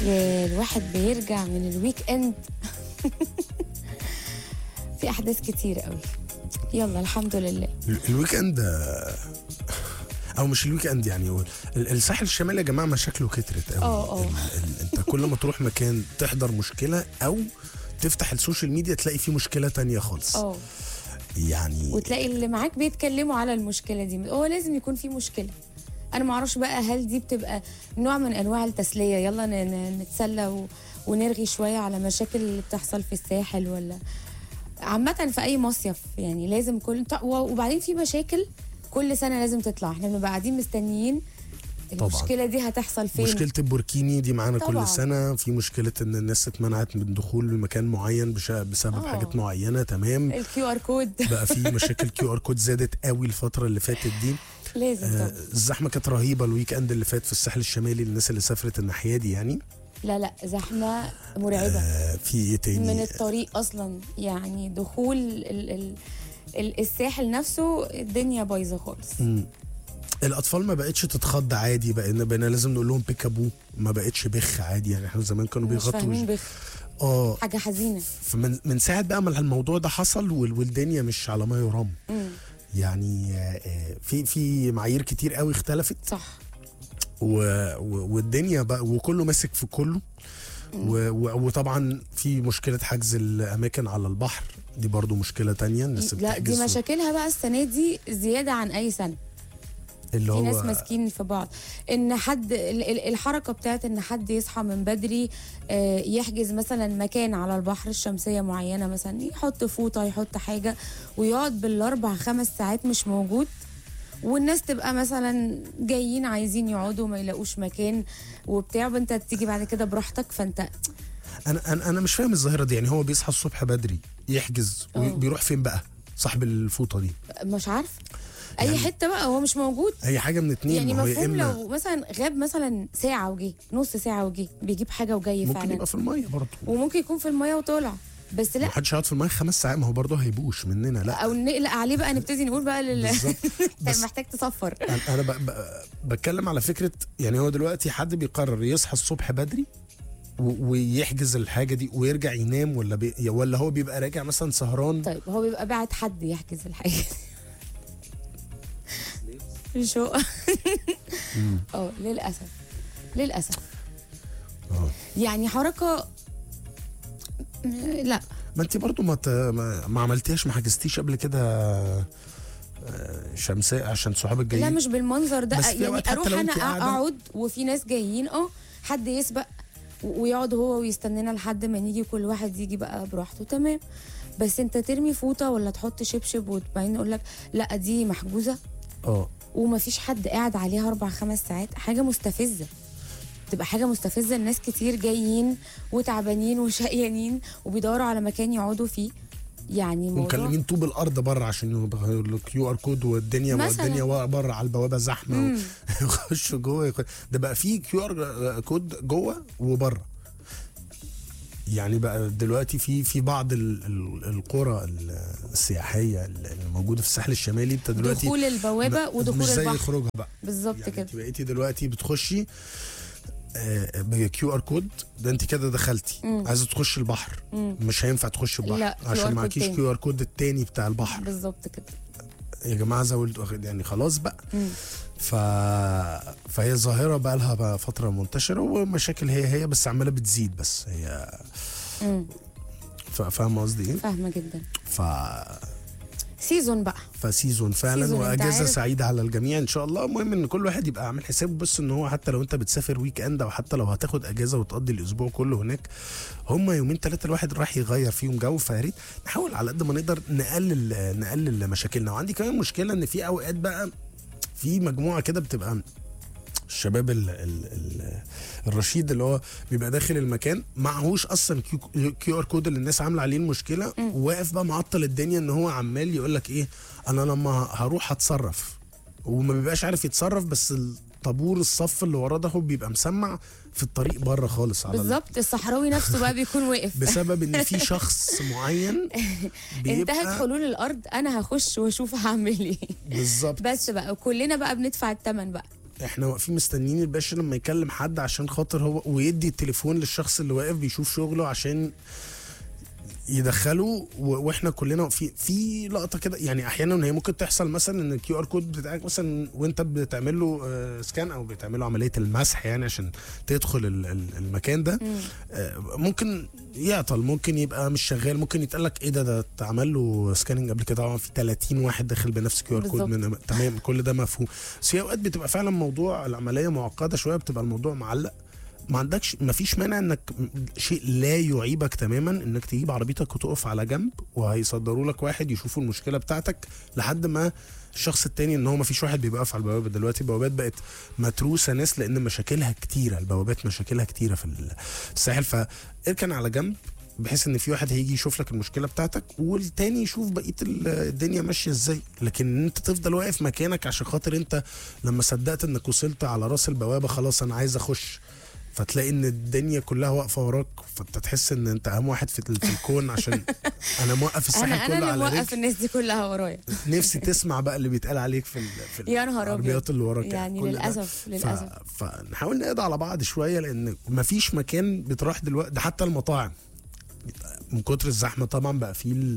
يا الواحد بيرجع من الويك اند في احداث كتير قوي يلا الحمد لله ال- الويك اند آه، او مش الويك اند يعني هو ال- الساحل الشمالي يا جماعه مشاكله كترت قوي اه، اه. ال- ال- انت كل ما تروح مكان تحضر مشكله او تفتح السوشيال ميديا تلاقي في مشكله تانية خالص اه يعني وتلاقي اللي معاك بيتكلموا على المشكله دي هو لازم يكون في مشكله انا ما اعرفش بقى هل دي بتبقى نوع من انواع التسليه يلا ن- ن- نتسلى و... ونرغي شويه على مشاكل اللي بتحصل في الساحل ولا عامه في اي مصيف يعني لازم كل ط- و- وبعدين في مشاكل كل سنه لازم تطلع احنا بنبقى قاعدين مستنيين طبعاً. المشكله دي هتحصل فين مشكله البوركيني دي معانا طبعاً. كل سنه في مشكله ان الناس اتمنعت من دخول لمكان معين بش- بسبب اه. حاجات معينه تمام الكيو ار كود بقى في مشاكل كيو ار كود زادت قوي الفتره اللي فاتت دي لازم آه، طبعا الزحمه كانت رهيبه الويك اند اللي فات في الساحل الشمالي للناس اللي سافرت الناحيه دي يعني لا لا زحمه مرعبه آه، في ايه تاني من الطريق اصلا يعني دخول ال ال ال الساحل نفسه الدنيا بايظه خالص مم. الاطفال ما بقتش تتخض عادي بقينا بقينا لازم نقول لهم بيكابو ما بقتش بخ عادي يعني احنا زمان كانوا مش بيغطوا فاهمين وش- بخ اه حاجه حزينه فمن من ساعه بقى ما الموضوع ده حصل وال- والدنيا مش على ما يرام مم. يعني آه، آه، في في معايير كتير قوي اختلفت صح و و والدنيا بقى وكله ماسك في كله و و وطبعا في مشكله حجز الاماكن على البحر دي برضو مشكله تانية الناس لا بتحجز دي مشاكلها بقى السنه دي زياده عن اي سنه اللي في هو ناس ماسكين في بعض ان حد ال- ال- الحركه بتاعت ان حد يصحى من بدري آه، يحجز مثلا مكان على البحر الشمسيه معينه مثلا يحط فوطه يحط حاجه ويقعد بالاربع خمس ساعات مش موجود والناس تبقى مثلا جايين عايزين يقعدوا ما يلاقوش مكان وبتاع وانت تيجي بعد كده براحتك فانت انا انا انا مش فاهم الظاهره دي يعني هو بيصحى الصبح بدري يحجز اه. وبيروح فين بقى صاحب الفوطه دي مش عارف اي يعني- حته بقى هو مش موجود اي حاجه من اتنين يعني ما هو يا مفهوم اما لو مثلا غاب مثلا ساعه وجه نص ساعه وجه بيجيب حاجه وجاي ممكن فعلا يبقى في الميه برضه وممكن يكون في الميه وطالع بس ما لا حدش هيقعد في الميه خمس ساعات ما هو برضه هيبوش مننا لا او نقلق عليه بقى نبتدي نقول بقى لل بالظبط انت بس محتاج تصفر أنا- انا ب... ب... بتكلم على فكره يعني هو دلوقتي حد بيقرر يصحى الصبح بدري و... ويحجز الحاجه دي ويرجع ينام ولا بي... ولا هو بيبقى راجع مثلا سهران طيب هو بيبقى بعت حد يحجز الحاجه دي شو اه للاسف للاسف اه يعني حركه لا ما انت برضو ما, ت... ما... ما عملتيهاش ما حجزتيش قبل كده آه، شمساء عشان صحابك لا جايين مش بالمنظر ده بس في يعني أوقات حتى اروح لو انا أنت قاعدة- اقعد وفي ناس جايين اه حد يسبق و- ويقعد هو ويستنانا لحد ما نيجي كل واحد يجي بقى براحته تمام بس انت ترمي فوطه ولا تحط شبشب وبعدين يقول لك لا دي محجوزه اه ومفيش حد قاعد عليها اربع خمس ساعات حاجه مستفزه تبقى حاجه مستفزه الناس كتير جايين وتعبانين وشقيانين وبيدوروا على مكان يقعدوا فيه يعني موضوع ومكلمين طوب الارض بره عشان الكيو ار كود والدنيا مثلاً. والدنيا بره على البوابه زحمه مم. يخشوا جوه يخ- ده بقى في كيو ار كود جوه وبره يعني بقى دلوقتي في في بعض ال- ال- القرى السياحيه اللي موجوده في الساحل الشمالي انت دلوقتي دخول البوابه ب- ودخول مش زي البحر خروجها بقى بالظبط يعني كده انت بقيتي دلوقتي بتخشي بكيو ار كود ده انت كده دخلتي مم. عايزه تخشي البحر مم. مش هينفع تخشي البحر لا، QR عشان كود معكيش تاني. كيو ار كود التاني بتاع البحر بالظبط كده يا جماعه زود يعني خلاص بقى مم. ف... فهي ظاهره بقى لها بقى فتره منتشره ومشاكل هي هي بس عماله بتزيد بس هي مم. ف... فاهمه قصدي ايه؟ فاهمه جدا ف سيزون بقى فسيزون فعلا سيزون، انت واجازه عارف. سعيده على الجميع ان شاء الله المهم ان كل واحد يبقى عامل حسابه بس ان هو حتى لو انت بتسافر ويك اند او حتى لو هتاخد اجازه وتقضي الاسبوع كله هناك هم يومين ثلاثه الواحد راح يغير فيهم جو فيا ريت نحاول على قد ما نقدر نقلل نقلل مشاكلنا وعندي كمان مشكله ان في اوقات بقى في مجموعه كده بتبقى الشباب ال ال ال الرشيد اللي هو بيبقى داخل المكان معهوش اصلا كيو, كيو ار كود اللي الناس عامله عليه المشكله وواقف بقى معطل الدنيا ان هو عمال يقول لك ايه انا لما هروح هتصرف وما بيبقاش عارف يتصرف بس الطابور الصف اللي وراه ده هو بيبقى مسمع في الطريق بره خالص على ال- بالظبط الصحراوي نفسه بقى بيكون واقف بسبب ان في شخص معين انتهت بيبقى حلول الارض انا هخش واشوف هعمل ايه بالظبط بس بقى كلنا بقى بندفع الثمن بقى احنا واقفين مستنيين الباشا لما يكلم حد عشان خاطر هو ويدي التليفون للشخص اللي واقف بيشوف شغله عشان يدخله و- واحنا كلنا في في لقطه كده يعني احيانا هي ممكن تحصل مثلا ان الكيو ار كود بتاعك مثلا وانت بتعمل له آه، سكان او بتعمل له عمليه المسح يعني عشان تدخل ال- ال- المكان ده آه، ممكن يعطل ممكن يبقى مش شغال ممكن يتقال لك ايه ده ده اتعمل له سكاننج قبل كده طبعا في 30 واحد داخل بنفس كيو ار كود بالظبط. من تمام كل ده مفهوم بس هي اوقات بتبقى فعلا موضوع العمليه معقده شويه بتبقى الموضوع معلق ما عندكش ما فيش مانع انك شيء لا يعيبك تماما انك تجيب عربيتك وتقف على جنب وهيصدروا لك واحد يشوفوا المشكله بتاعتك لحد ما الشخص التاني ان هو ما فيش واحد بيبقى واقف على البوابه دلوقتي البوابات بقت متروسه ناس لان مشاكلها كتيره البوابات مشاكلها كتيره في الساحل فاركن على جنب بحيث ان في واحد هيجي يشوف لك المشكله بتاعتك والتاني يشوف بقيه ال- الدنيا ماشيه ازاي لكن ان انت تفضل واقف مكانك عشان خاطر انت لما صدقت انك وصلت على راس البوابه خلاص انا عايز اخش فتلاقي ان الدنيا كلها واقفه وراك فانت تحس ان انت اهم واحد في, في الكون عشان انا موقف الساحل انا كله انا اللي على موقف رجل الناس دي كلها ورايا نفسي تسمع بقى اللي بيتقال عليك في ال في يا نهار العربيات ابيض اللي وراك يعني كل ده. للاسف للاسف ف... فنحاول نقضي على بعض شويه لان مفيش مكان بتروح دلوقتي ده حتى المطاعم من كتر الزحمه طبعا بقى فيه ال-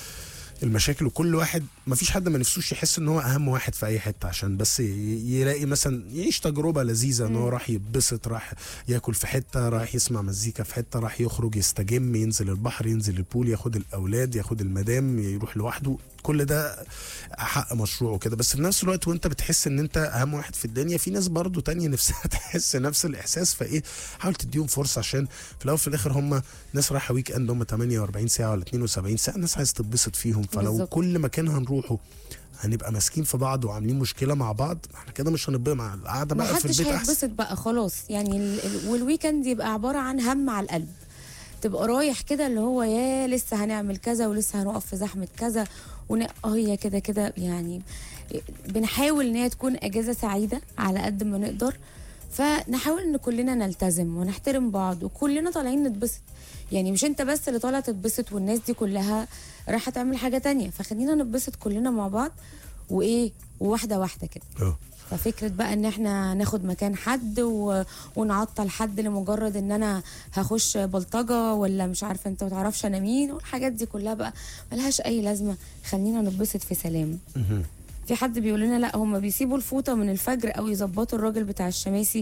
المشاكل وكل واحد مفيش حد ما نفسوش يحس ان هو اهم واحد في اي حته عشان بس ي- يلاقي مثلا يعيش تجربه لذيذه ان هو راح يتبسط راح ياكل في حته راح يسمع مزيكا في حته راح يخرج يستجم ينزل البحر ينزل البول ياخد الاولاد ياخد المدام يروح لوحده كل ده حق مشروع وكده بس في نفس الوقت وانت بتحس ان انت اهم واحد في الدنيا في ناس برضو تانية نفسها تحس نفس الاحساس فايه حاول تديهم فرصه عشان في الاول وفي الاخر هم ناس رايحه ويك اند هم 48 ساعه ولا 72 ساعه الناس عايز تتبسط فيهم فلو بالظبط. كل مكان هنروحه هنبقى ماسكين في بعض وعاملين مشكله مع بعض احنا كده مش هنبقى مع القعده ما بقى في حدش البيت احسن هيتبسط بقى خلاص يعني ال... ال... والويكند يبقى عباره عن هم على القلب تبقى رايح كده اللي هو يا لسه هنعمل كذا ولسه هنقف في زحمه كذا ون... اه هي كده كده يعني بنحاول ان هي تكون اجازه سعيده على قد ما نقدر فنحاول ان كلنا نلتزم ونحترم بعض وكلنا طالعين نتبسط يعني مش انت بس اللي طالع تتبسط والناس دي كلها رايحه تعمل حاجه تانية فخلينا نتبسط كلنا مع بعض وايه وواحده واحده كده اه ففكرة بقى ان احنا ناخد مكان حد و... ونعطل حد لمجرد ان انا هخش بلطجة ولا مش عارفة انت ما تعرفش انا مين والحاجات دي كلها بقى ملهاش اي لازمة خلينا نتبسط في سلام مهم. في حد بيقول لنا لا هم بيسيبوا الفوطة من الفجر او يظبطوا الراجل بتاع الشماسي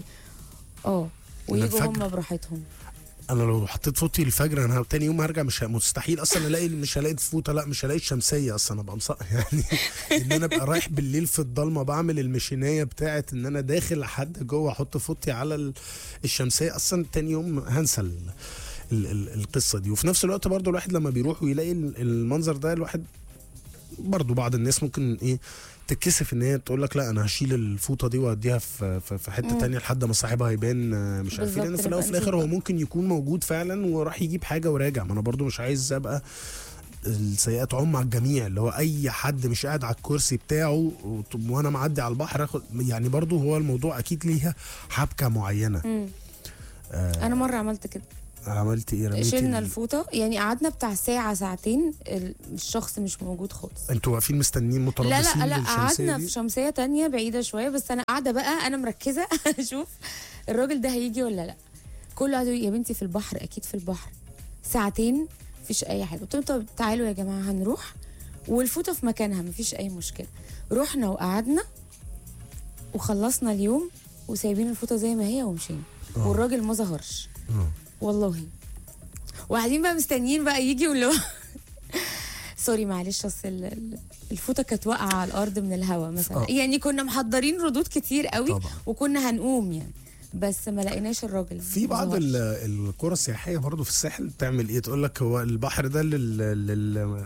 اه ويجوا الفجر؟ هم براحتهم انا لو حطيت فوطي الفجر انا تاني يوم هرجع مش ه- مستحيل اصلا الاقي مش هلاقي الفوطه لا مش هلاقي الشمسيه اصلا ابقى مصق يعني ان انا ابقى رايح بالليل في الضلمه بعمل المشينيه بتاعت ان انا داخل لحد جوه احط فوطي على ال- الشمسيه اصلا تاني يوم هنسى ال- ال- ال- القصه دي وفي نفس الوقت برضو الواحد لما بيروح ويلاقي ال- المنظر ده الواحد برضو بعض الناس ممكن ايه تتكسف ان هي تقول لك لا انا هشيل الفوطه دي واديها في في في حته مم. تانية لحد ما صاحبها يبان آه، مش عارف ايه بالظبط، لان في الاول وفي نبقى الاخر نشوف هو بقى. ممكن يكون موجود فعلا وراح يجيب حاجه وراجع ما انا برضو مش عايز ابقى السيئات عم على الجميع اللي هو اي حد مش قاعد على الكرسي بتاعه وط- وانا معدي على البحر اخد يعني برضو هو الموضوع اكيد ليها حبكه معينه مم. آه انا مرة عملت كده عملت ايه رميتي شلنا ال- الفوطة يعني قعدنا بتاع ساعة ساعتين ال- الشخص مش موجود خالص انتوا واقفين مستنيين لا متربصين لا لا بالشمسية قعدنا دي؟ في شمسيه تانية بعيده شويه بس انا قاعده بقى انا مركزه اشوف الراجل ده هيجي ولا لا كله قعدوا يقول يا بنتي في البحر اكيد في البحر ساعتين مفيش اي حاجه قلت لهم طب تعالوا يا جماعه هنروح والفوطه في مكانها مفيش اي مشكله رحنا وقعدنا وخلصنا اليوم وسايبين الفوطه زي ما هي ومشينا آه. والراجل ما ظهرش آه. والله وقاعدين بقى مستنيين بقى يجي واللي هو سوري معلش اصل ال- ال- الفوطه كانت واقعه على الارض من الهواء مثلا آه. يعني كنا محضرين ردود كتير قوي طبعا. وكنا هنقوم يعني بس ما لقيناش الراجل في ما بعض ظهرش. ال- القرى السياحيه برضو في الساحل بتعمل ايه تقول لك هو البحر ده لل, لل...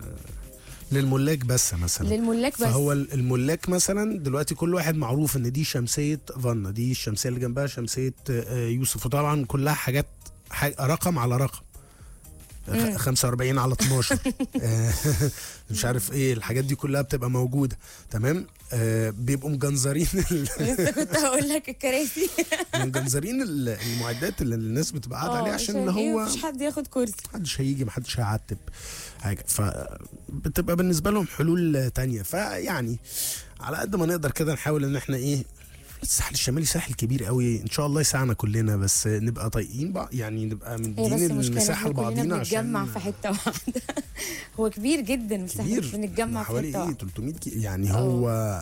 للملاك بس مثلا للملاك بس فهو ال- الملاك مثلا دلوقتي كل واحد معروف ان دي شمسيه فانا دي الشمسيه اللي جنبها شمسيه آه، يوسف وطبعا كلها حاجات حاجة رقم على رقم مم. 45 على 12 آه، مش عارف ايه الحاجات دي كلها بتبقى موجوده تمام آه، بيبقوا مجنزرين ال- لسه كنت هقول لك الكراسي مجنزرين ال- المعدات اللي الناس بتبقى قاعده عليها آه، عشان اللي إيه هو مفيش حد ياخد كرسي محدش هيجي محدش هيعتب حاجه فبتبقى بالنسبه لهم حلول تانية فيعني على قد ما نقدر كده نحاول ان احنا ايه الساحل الشمالي ساحل كبير قوي ان شاء الله يسعنا كلنا بس نبقى طايقين بقى يعني نبقى هي بس مدين المشكله المساحه احنا كلنا لبعضينا بنتجمع عشان في حته واحده هو كبير جدا بس احنا مش كبير بنتجمع في حوالي حته ايه واحده 300 كي يعني هو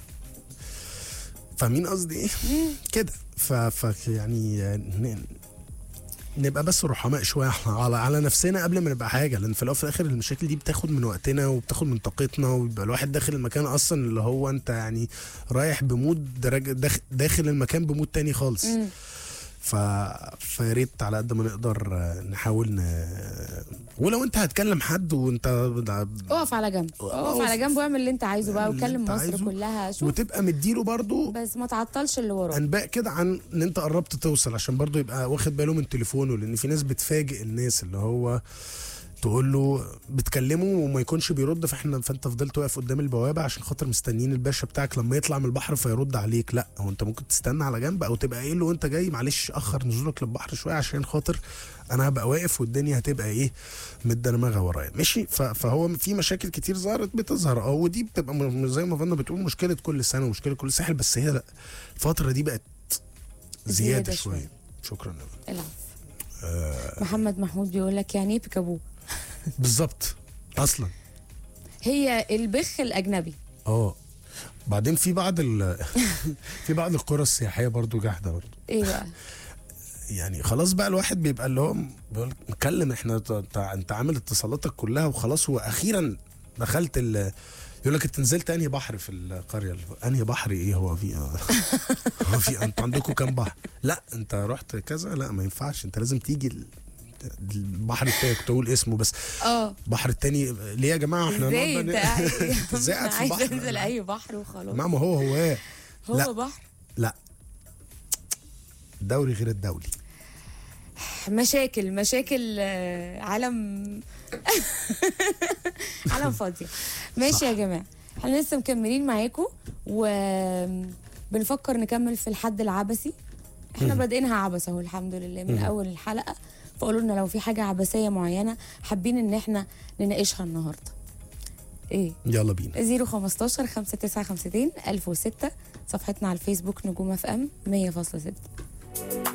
فاهمين قصدي ايه كده ف, ف يعني ن- نبقى بس رحماء شويه على على نفسنا قبل ما نبقى حاجه لان في الاول وفي الاخر المشاكل دي بتاخد من وقتنا وبتاخد من طاقتنا ويبقى الواحد داخل المكان اصلا اللي هو انت يعني رايح بمود درجة داخل, داخل المكان بمود تاني خالص مم. ف فيا ريت على قد ما نقدر آه، نحاول ن... ولو انت هتكلم حد وانت اقف على جنب اقف اقف. على جنب واعمل اللي انت عايزه بقى اعمل اللي وكلم انت مصر عايزه. كلها شوف وتبقى مديله برضو بس ما تعطلش اللي وراه انباء كده عن ان انت قربت توصل عشان برضو يبقى واخد باله من تليفونه لان في ناس بتفاجئ الناس اللي هو تقول له بتكلمه وما يكونش بيرد فاحنا فانت فضلت واقف قدام البوابه عشان خاطر مستنيين الباشا بتاعك لما يطلع من البحر فيرد عليك لا هو انت ممكن تستنى على جنب او تبقى قايل له وانت جاي معلش اخر نزولك للبحر شويه عشان خاطر انا هبقى واقف والدنيا هتبقى ايه متدرمغه ورايا ماشي ف- فهو في مشاكل كتير ظهرت بتظهر اه ودي بتبقى م- زي ما فانا بتقول مشكله كل سنه ومشكله كل ساحل بس هي لا الفتره دي بقت زياده, زيادة شويه شوية. شكرا العب محمد محمود بيقول لك يعني ايه بيكابو بالظبط اصلا هي البخ الاجنبي اه بعدين في بعض ال في بعض القرى السياحيه برضو جاحده برضو ايه بقى يعني خلاص بقى الواحد بيبقى اللي هو بيقول لك نتكلم احنا ت- ت- انت عامل اتصالاتك كلها وخلاص واخيرا دخلت ال يقول لك انت نزلت انهي بحر في القريه اللي- انهي بحر ايه هو في هو في انتوا عندكم كام بحر لا انت رحت كذا لا ما ينفعش انت لازم تيجي ال- البحر التاني كنت اقول اسمه بس اه البحر التاني ليه يا جماعه احنا ازاي نقعد انت بقى ن- ازاي قاعد في عايز البحر انزل اي بحر وخلاص ما ما هو هو هو لا. بحر لا الدوري غير الدولي مشاكل مشاكل آه، عالم عالم فاضية ماشي يا جماعة احنا لسه مكملين معاكم وبنفكر نكمل في الحد العبثي احنا بادئينها عبث اهو الحمد لله من مم. اول الحلقة فقولوا لنا لو في حاجة عبثية معينة حابين ان احنا نناقشها النهاردة ايه يلا بينا 015 595 1006 صفحتنا على الفيسبوك نجوم اف ام 100.6